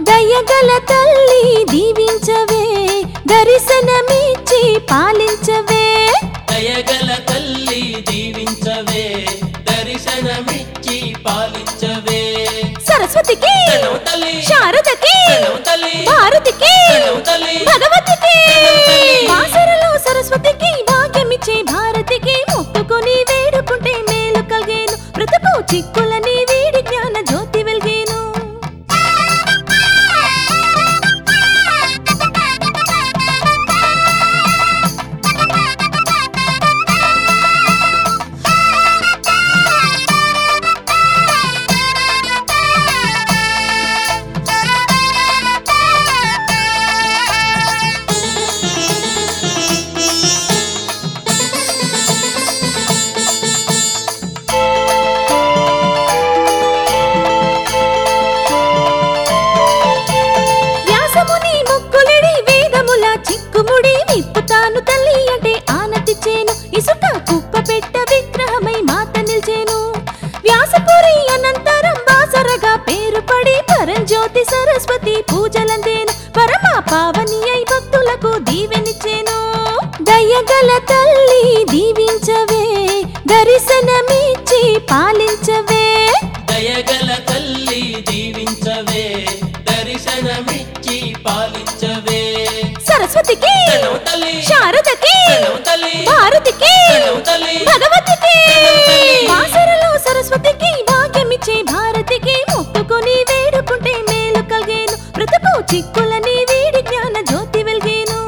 దయగల తల్లి దీవించవే దర్శనమిచ్చి పాలించవే దయగల తల్లి దీవించవే దర్శనమిచ్చి పాలించవే సరస్వతికి ప్రణవ తల్లి శారదకి ప్రణవ తల్లి భారతికి ప్రణవ తల్లి భగవతికి తల్లి. వాసరలో సరస్వతికి భాగ్యమిచ్చే భారతికి మొక్కుకొని వేడుకుంటే మేలు కలిగేను బ్రతుకు చిక్కులని వీడి జ్ఞాన జ్యోతి వెలిగేను వ్యాసముని ముక్కులిడి వేదముల చిక్కుముడి విప్పుతాను తల్లి అంటే ఆనతిచ్చేను ఇసుక కుప్ప పెట్ట విగ్రహమై మాత నిల్చేను వ్యాసపురి అనంతరం బాసరగా పేరు పడి పరంజ్యోతి సరస్వతి పూజలందేను పరమ పావని అయి భక్తులకు దీవెనిచ్చేను దయగల తల్లి దీవించవే దర్శనమిచ్చి పాలించవే దయగల తల్లి దీవించవే దర్శనమిచ్చి పాలించవే సరస్వతికి ప్రణవ తల్లి శారదకి ప్రణవ తల్లి భారతికి ప్రణవ తల్లి భగవతికి తల్లి. వాసరలో సరస్వతికి భాగ్యమిచ్చే భారతికి మొక్కుకొని వేడుకుంటే మేలు కలిగేను బ్రతుకు చిక్కులని వీడి జ్ఞాన జ్యోతి వెలిగేను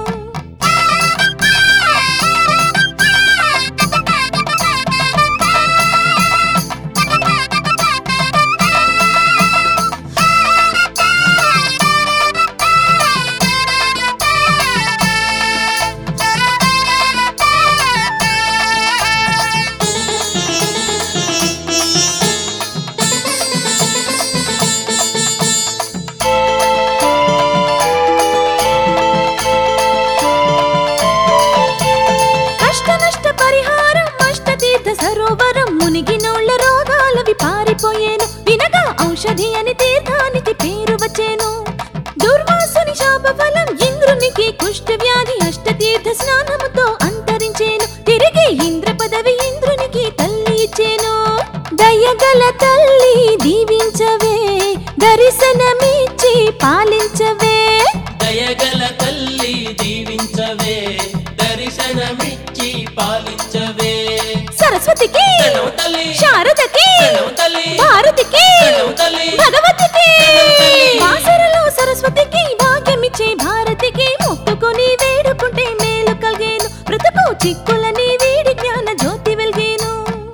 కష్ట నష్ట పరిహారం అష్ట తీర్థ సరోవరం మునిగినోళ్ళ రోగాలవి పారిపోయేను వినగా ఔషధి అని తీర్థానికి పేరు వచ్చేను దుర్వాసుని శాప ఫలం ఇంద్రునికి కుష్ఠ వ్యాధి అష్ట తీర్థ స్నానముతో అంతరించేను తిరిగి ఇంద్ర పదవి ఇంద్రునికి తల్లి ఇచ్చేను దయగల తల్లి దీవించవే దర్శనమిచ్చి పాలించవే దయగల తల్లి దీవించవే దర్శనమిచ్చి పాలించవే సరస్వతికి ప్రణవ తల్లి శారదకి ప్రణవ తల్లి భారతికి ప్రణవ తల్లి భగవతికి తల్లి. వాసరలో సరస్వతికి భాగ్యమిచ్చే భారతికి మొక్కుకొని వేడుకుంటే మేలు కలిగేను బ్రతుకు చిక్కులని వీడి జ్ఞాన జ్యోతి వెలిగేను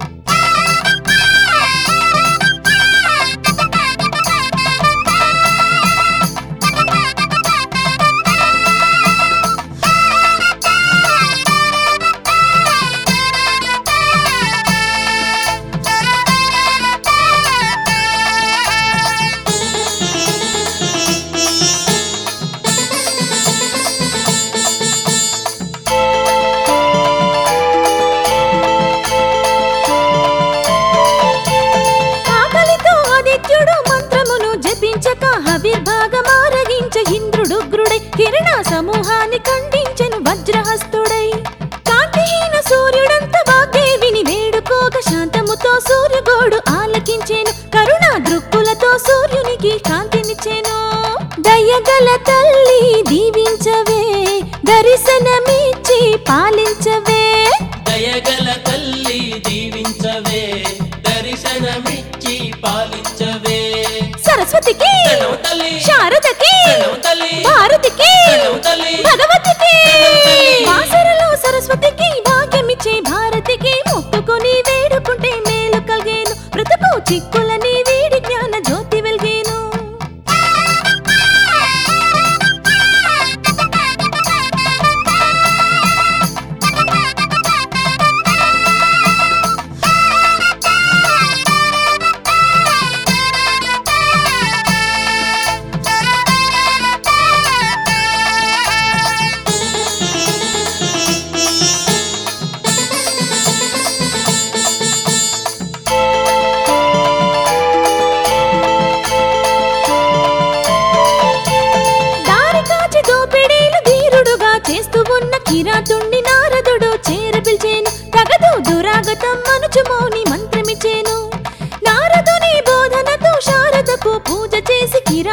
ఆకలితో ఆదిత్యుడు మంత్రమును జపించక హవిర్భాగమారగించ ఇంద్రుడుగ్రుడై కిరణ సమూహాన్ని ఖండించెను వజ్రహస్తుడై కాంతిహీన సూర్యుడంత వాగ్దేవిని వేడుకోక శాంతముతో సూర్యగోడు ఆలకించెను కరుణ దృక్కులతో సూర్యునికి కాంతినిచ్చెను దయగల తల్లి దీవించవే దర్శనమిచ్చి పాలించవే దయగల తల్లి దీవించవే దర్శనమిచ్చి పాలించవే సరస్వతికి ప్రణవ తల్లి శారదకి ప్రణవ తల్లి భారతికి ప్రణవ తల్లి భగవతికి తల్లి. వాసరలో సరస్వతికి భాగ్యమిచ్చే భారతికి మొక్కుకొని వేడుకుంటే మేలు కలిగేను బ్రతుకు చిక్కులని వీడి జ్ఞాన జ్యోతి వెలిగేను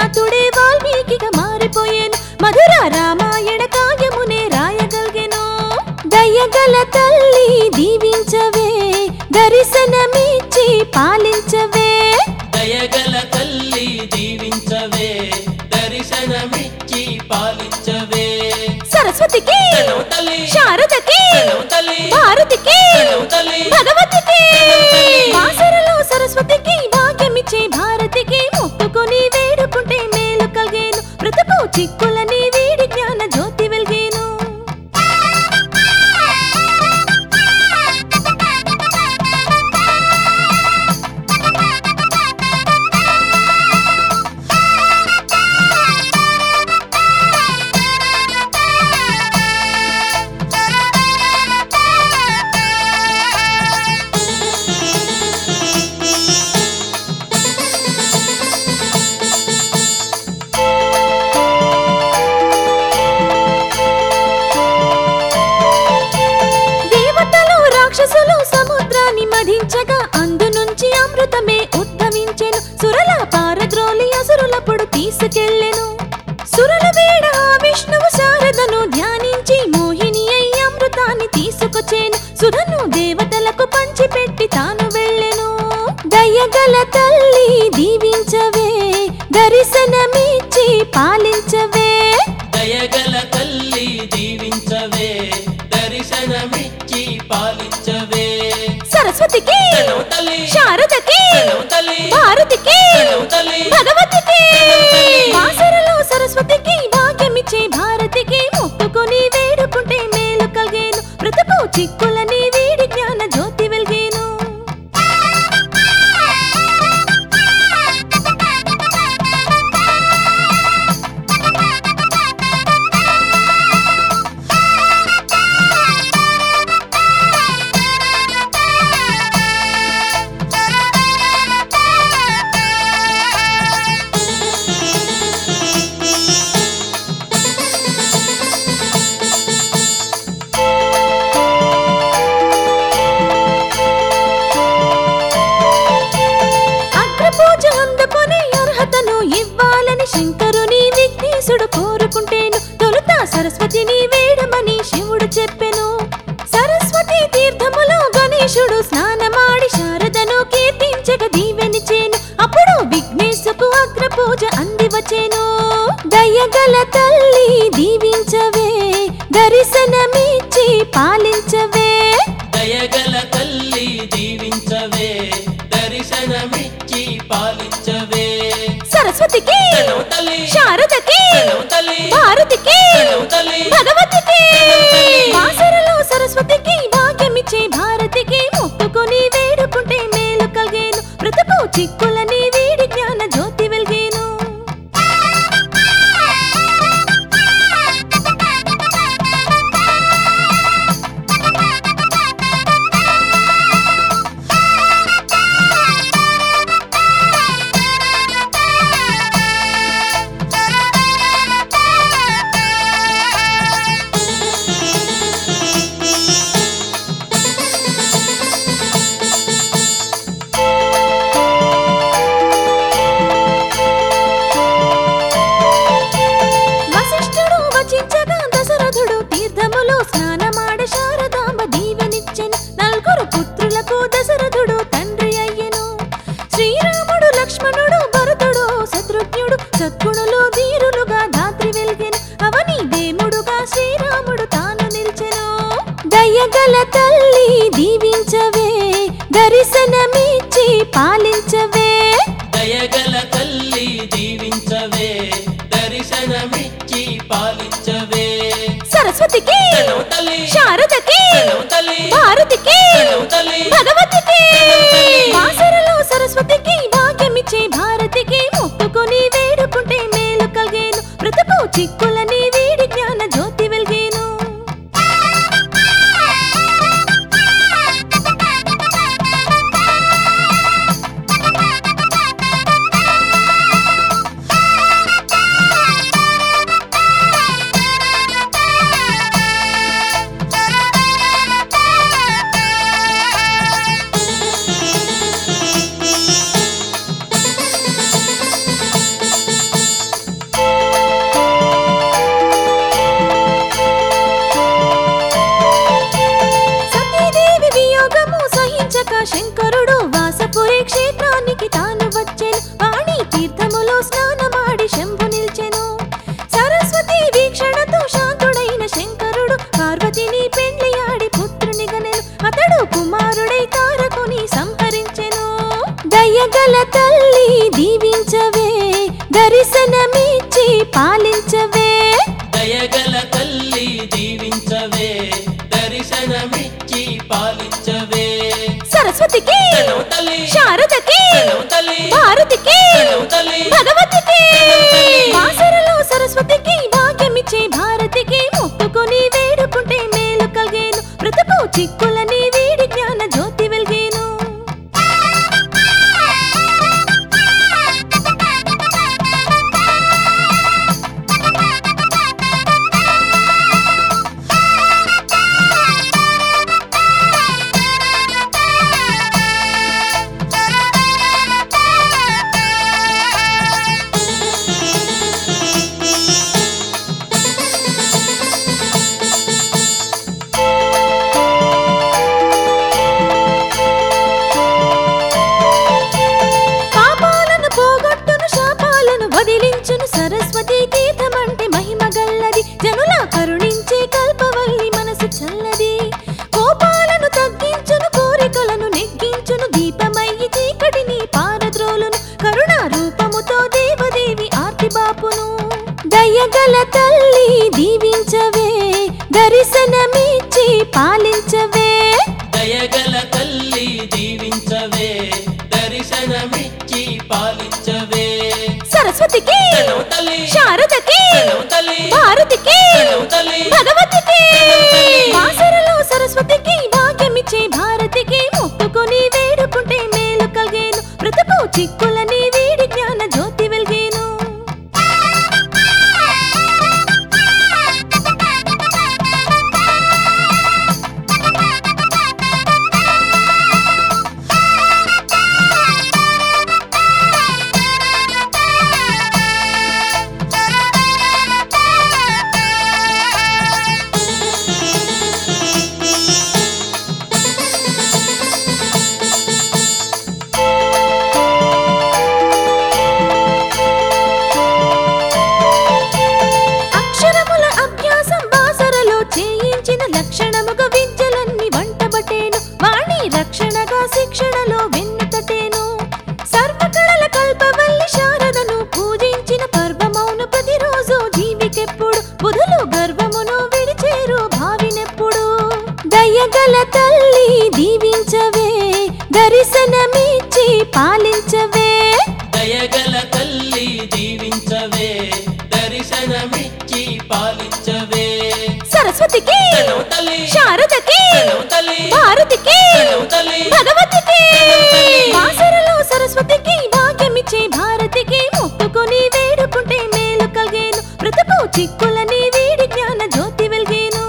వేదవ్యాతుడే వాల్మీకిగా మారిపోయేను మధుర రామాయణ కావ్యమునే రాయగలిగెను దయగల తల్లి దీవించవే దర్శనమిచ్చి పాలించవే దయగల తల్లి దీవించవే దర్శనమిచ్చి పాలించవే సరస్వతికి ప్రణవ తల్లి శారదకి ప్రణవ తల్లి భారతికి ప్రణవ తల్లి భగవతికి వాసరలో సరస్వతికి భాగ్యమిచ్చే భారతికి మొక్కుకొని వేడుకుంటే మేలు కలిగేను బ్రతుకు చిక్కులని వీడి జ్ఞాన జ్యోతి వెలిగేను దేవతలు రాక్షసులు సముద్రాన్ని మధించగా అందు నుంచి అమృతమే ఉద్భవించెను సురల పారద్రోలి అసురులప్పుడు తీసుకెళ్ళెను సురల వేడ ఆ విష్ణువు శారదను ధ్యానించి మోహిని అయి అమృతాన్ని తీసుకొచ్చేను సుధను దేవతలకు పంచిపెట్టి తాను వెళ్ళెను దయగల తల్లి దీవించవే దర్శనమిచ్చి పాలించవే దయగల తల్లి దీవించవే దర్శనమిచ్చి పాలించవే సరస్వతికి ప్రణవ తల్లి శారదకి ప్రణవ తల్లి భారతికి ప్రణవ తల్లి భగవతికి వాసరలో సరస్వతికి భాగ్యమిచ్చే భారతికి మొక్కుకొని వేడుకుంటే మేలు కలిగేను బ్రతుకు చిక్కులని వీడి జ్ఞాన జ్యోతి వెలిగేను అగ్రపూజ అందుకొని అర్హతను ఇవ్వాలని శంకరుని విఘ్నేశుడు కోరుకుంటేను తొలుత సరస్వతిని వేడమని శివుడు చెప్పెను సరస్వతి తీర్థములో గణేశుడు స్నానమాడి శారదను కీర్తించక దీవెనిచేను అప్పుడు విఘ్నేశుకు అగ్రపూజ అంది వచ్చేను దయగల తల్లి దీవించవే దర్శనమిచ్చి పాలించవే దయగల తల్లి దీవించవే దర్శనమిచ్చి పాలించవే సరస్వతికి ప్రణవ తల్లి శారదకి ప్రణవ తల్లి భారతికి ప్రణవ తల్లి భగవతికి వాసరలో సరస్వతికి భాగ్యమిచ్చే భారతికి మొక్కుకొని వేడుకుంటే మేలు కలిగేను బ్రతుకు చిక్కులని వీడి జ్ఞాన జ్యోతి వెలిగేను వశిష్ఠుడు వచించగా దశరథుడు తీర్థములో స్నానమాడ శారదాంబ దీవెనిచ్చెను నలుగురు పుత్రులకు దశరథుడు తండ్రి అయ్యెను శ్రీరాముడు లక్ష్మణుడు భరతుడు శత్రుఘ్నుడు సద్గుణులు ధీరులుగా ధాత్రి వెలిగెను అవని దేముడుగా శ్రీరాముడు తాను నిలిచెను దయగల తల్లి దీవించవే దర్శనమిచ్చి పాలించవే దయగల తల్లి దీవించవే దర్శనమిచ్చి పాలించవే సరస్వతికి ప్రణవ తల్లి శారదకి ప్రణవ తల్లి భారతికి ప్రణవ తల్లి భగవతికి వాసరలో సరస్వతికి భాగ్యమిచ్చే భారతికి మొక్కుకొని వేడుకుంటే మేలు కలిగేను బ్రతుకు చిక్కులని వీడి జ్ఞాన జ్యోతి వెలిగేను సరస్వతికి ప్రణవ తల్లి శారదకి ప్రణవ తల్లి భారతికి ప్రణవ తల్లి భగవతికి వాసరలో సరస్వతికి భాగ్యమిచ్చే భారతికి మొక్కుకొని వేడుకుంటే మేలు కలిగేను బ్రతుకు చిక్కులని వీడి జ్ఞాన జ్యోతి వెలిగేను పాపాలను పోగొట్టును శాపాలను వదిలించును సరస్వతి తీర్థమంటే మహిమ గల్లది జనుల కరుణించే కల్పవల్లి మనసు చల్లది కోపాలను తగ్గించును కోరికలను నెగ్గించును దీపమయ్యి చీకటిని పారద్రోలును కరుణ రూపముతో దేవదేవి ఆర్తి బాపును దయగల తల్లి దీవించవే దర్శనమిచ్చి పాలించవే దయగల తల్లి దీవించవే దర్శనమిచ్చి పాలించవే సరస్వతికి ప్రణవ తల్లి శారదకి ప్రణవ తల్లి భారతికి ప్రణవ తల్లి భగవతికి వాసరలో సరస్వతికి భాగ్యమిచ్చే భారతికి మొక్కుకొని వేడుకుంటే మేలు కలిగేను బ్రతుకు చిక్కులని వీడి జ్ఞాన జ్యోతి వెలిగేను అక్షరముల అభ్యాసం బాసరలో చేయించిన లక్షణముగా విద్యలన్నీ వంటబట్టేను వాణి రక్షణగా శిక్షణలో వెన్నుతటేను సర్వకళల కల్పవల్లి శారదను పూజించిన పర్వమౌను ప్రతిరోజు జీవికెప్పుడు బుధులు గర్వమును విడిచేరు భావినెప్పుడు దయగల తల్లి దీవించవే దర్శనమిచ్చి పాలించవే దయగల తల్లి దీవించవే దర్శనమిచ్చి పాలించవే సరస్వతికి ప్రణవ తల్లి శారదకి ప్రణవ తల్లి భారతికి ప్రణవ తల్లి భగవతికి వాసరలో సరస్వతికి భాగ్యమిచ్చే భారతికి మొక్కుకొని వేడుకుంటే మేలు కలిగేను బ్రతుకు చిక్కులని వీడి జ్ఞాన జ్యోతి వెలిగేను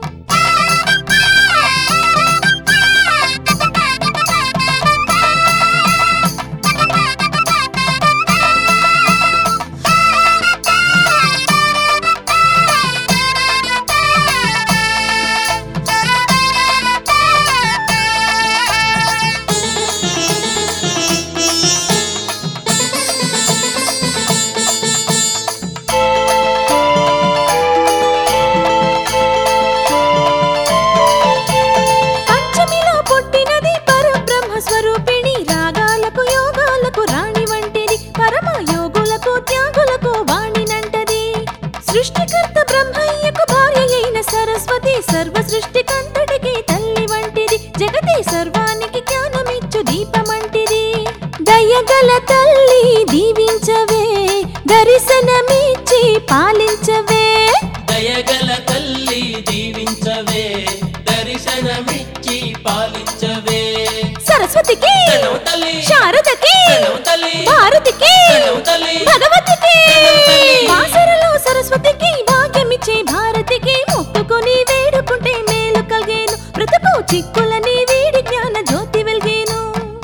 పంచమిలో పుట్టినది పరబ్రహ్మ స్వరూపిణి రాగాలకు యోగాలకు రాణి వంటిది పరమ యోగులకు త్యాగులకు వాణినంటది సృష్టికర్త బ్రహ్మయ్యకు భార్య అయిన సరస్వతి సర్వ సృష్టికంతటికి తల్లి వంటిది జగతి సర్వానికి జ్ఞానమిచ్చు దీపమంటిది దయగల తల్లి దీవించవే దర్శనమిచ్చి పాలించవే దయగల తల్లి దీవించవే దర్శనమిచ్చి పాలించవే సరస్వతికి ప్రణవ తల్లి శారదకి ప్రణవ తల్లి భారతికి ప్రణవ తల్లి భగవతికి వాసరలో సరస్వతికి భాగ్యమిచ్చే భారతికి మొక్కుకొని వేడుకుంటే మేలు కలిగేను బ్రతుకు చిక్కులని వీడి జ్ఞాన జ్యోతి వెలిగేను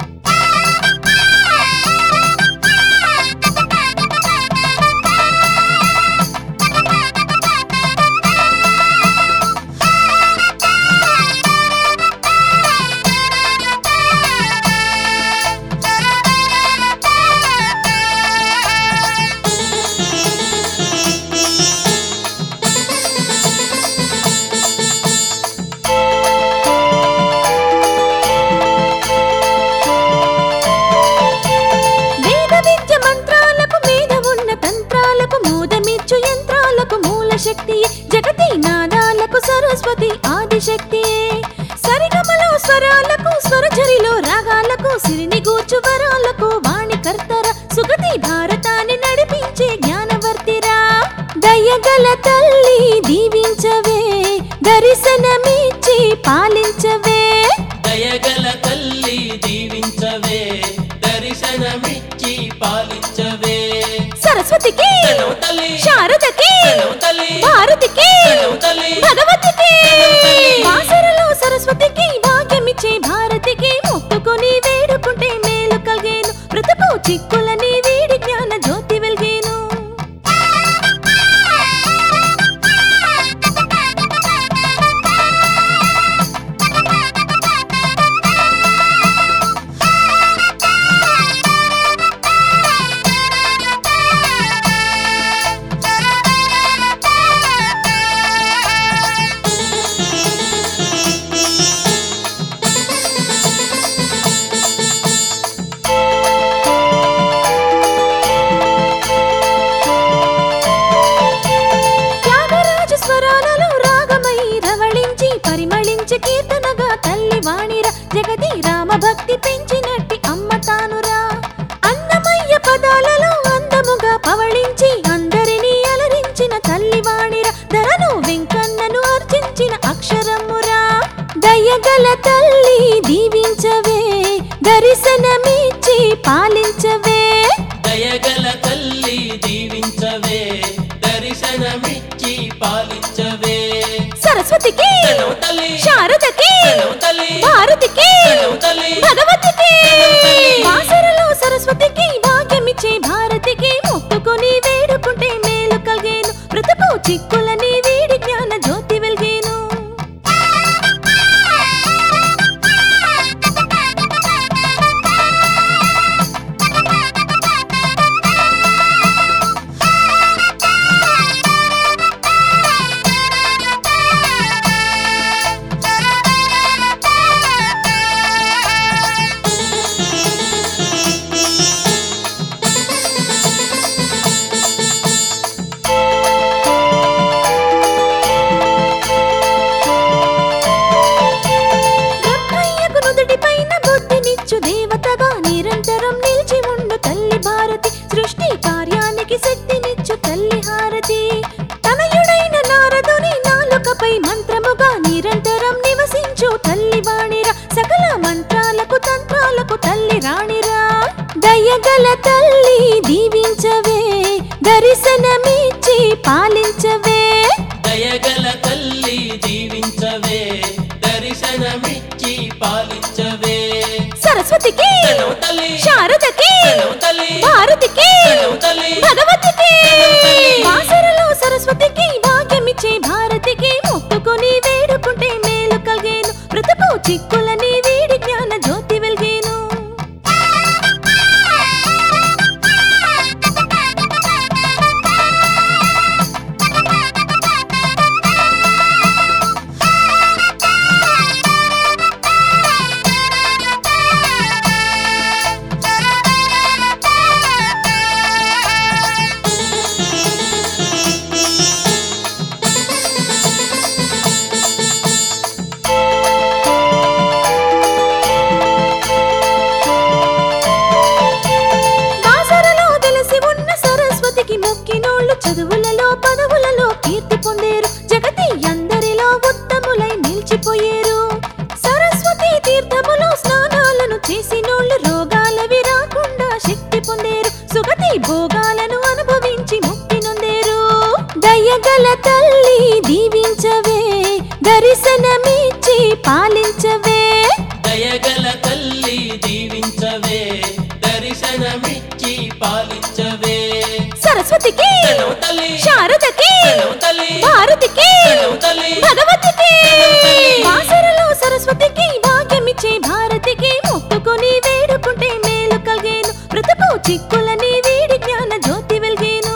వేద విద్య మంత్రాలకు మీద ఉన్న తంత్రాలకు మోదమిచ్చు యంత్రాలకు మూల శక్తి జగతి నాదాలకు సరస్వతి ఆదిశక్తి సరిగమలో స్వరాలకు స్వరఝరిలో రాగ దయగల తల్లి దీవించవే దర్శనమిచ్చి పాలించవే దయగల తల్లి దీవించవే దర్శనమిచ్చి పాలించవే సరస్వతికి ప్రణవ తల్లి శారదకి ప్రణవ తల్లి భారతికి ప్రణవ తల్లి భగవతికి తల్లి. వాసరలో సరస్వతికి భాగ్యమిచ్చే భారతికి మొక్కుకొని వేడుకుంటే మేలు కలిగేను బ్రతుకు చిక్కులని వీడి జ్ఞాన జ్యోతి వెలిగేను త్యాగరాజ స్వరాలలో రాగమై రవళించి పరిమళించి కీర్తనగా తల్లి వాణిర జగతి రామ భక్తి పెంచినట్టి అమ్మ తానురా అన్నమయ్య పదాలలో అందముగా పవళించి అందరినీ అలరించిన తల్లి వాణిర ధరను వెంకన్నను అర్చించిన అక్షరమురా దయగల తల్లి దీవించవే దర్శనమిచ్చి పాలించవే దయగల తల్లి దీవించవే దర్శనమిచ్చి పాలించవే సరస్వతికి ప్రణవ తల్లి శారదకి ప్రణవ తల్లి భారతికి ప్రణవ తల్లి భగవతికి తల్లి. వాసరలో సరస్వతికి భాగ్యమిచ్చే భారతికి మొక్కుకొని వేడుకుంటే మేలు కలిగేను బ్రతుకు చిక్కులని వీడి జ్ఞాన జ్యోతి వెలిగేను బ్రహ్మయ్యకు నుదుటిపైన బుద్ధినిచ్చు దేవతగా నిరంతరం నిలిచి ఉండు తల్లి భారతి సృష్టి కార్యానికి శక్తినిచ్చు తల్లి హారతి తనయుడైన నారదుని నాలుకపై మంత్రముగా నిరంతరం నివసించు తల్లి వాణిరా సకల మంత్రాలకు తంత్రాలకు తల్లి రాణిరా దయగల తల్లి దీవించవే దర్శనమిచ్చి పాలించవే దయగల తల్లి దీవించవే దర్శనమిచ్చి పాలించవే సరస్వతికి ప్రణవ తల్లి శారదకి ప్రణవ తల్లి భారతికి ప్రణవ తల్లి భగవతికి తల్లి. వాసరలో సరస్వతికి భాగ్యమిచ్చే భారతికి మొక్కుకొని వేడుకుంటే మేలు కలిగేను బ్రతుకు చిక్కులని వీడి జ్ఞాన జ్యోతి వెలిగేను బాసరలో వెలసి ఉన్న సరస్వతికి మొక్కినోళ్ళు చదువులలో పదవులలో కీర్తి పొందేరు జగతి అందరిలో ఉత్తములై నిలిచిపోయేరు సరస్వతి తీర్థములో స్నానాలను చేసినోళ్ళు రోగాలవి రాకుండా శక్తి పొందేరు సుగతి భోగాలను అనుభవించి ముక్తి నొందేరు దయగల తల్లి దీవించవే దర్శనమిచ్చి పాలించవే దయగల తల్లి దీవించవే దర్శనమిచ్చి పాలించవే సరస్వతికి ప్రణవ తల్లి శారదకి ప్రణవ తల్లి భారతికి ప్రణవ తల్లి భగవతికి తల్లి. వాసరలో సరస్వతికి భాగ్యమిచ్చే భారతికి మొక్కుకొని వేడుకుంటే మేలు కలిగేను బ్రతుకు చిక్కులని వీడి జ్ఞాన జ్యోతి వెలిగేను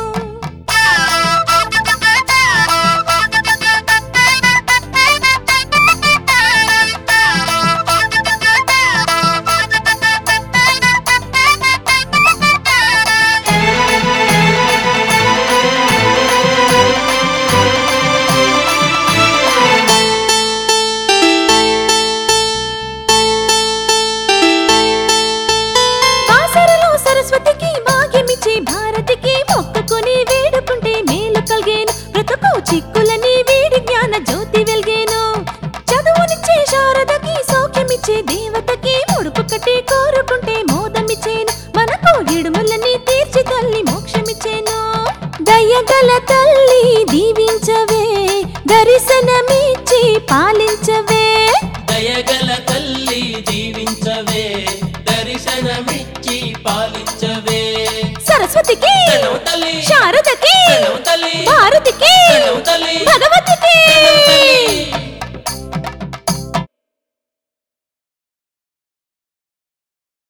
దయగల తల్లి దీవించవే దర్శనమిచ్చి పాలించవే దయగల తల్లి దీవించవే దర్శనమిచ్చి పాలించవే సరస్వతికి ప్రణవ తల్లి శారదకి ప్రణవ తల్లి భారతికి ప్రణవ తల్లి భగవతికి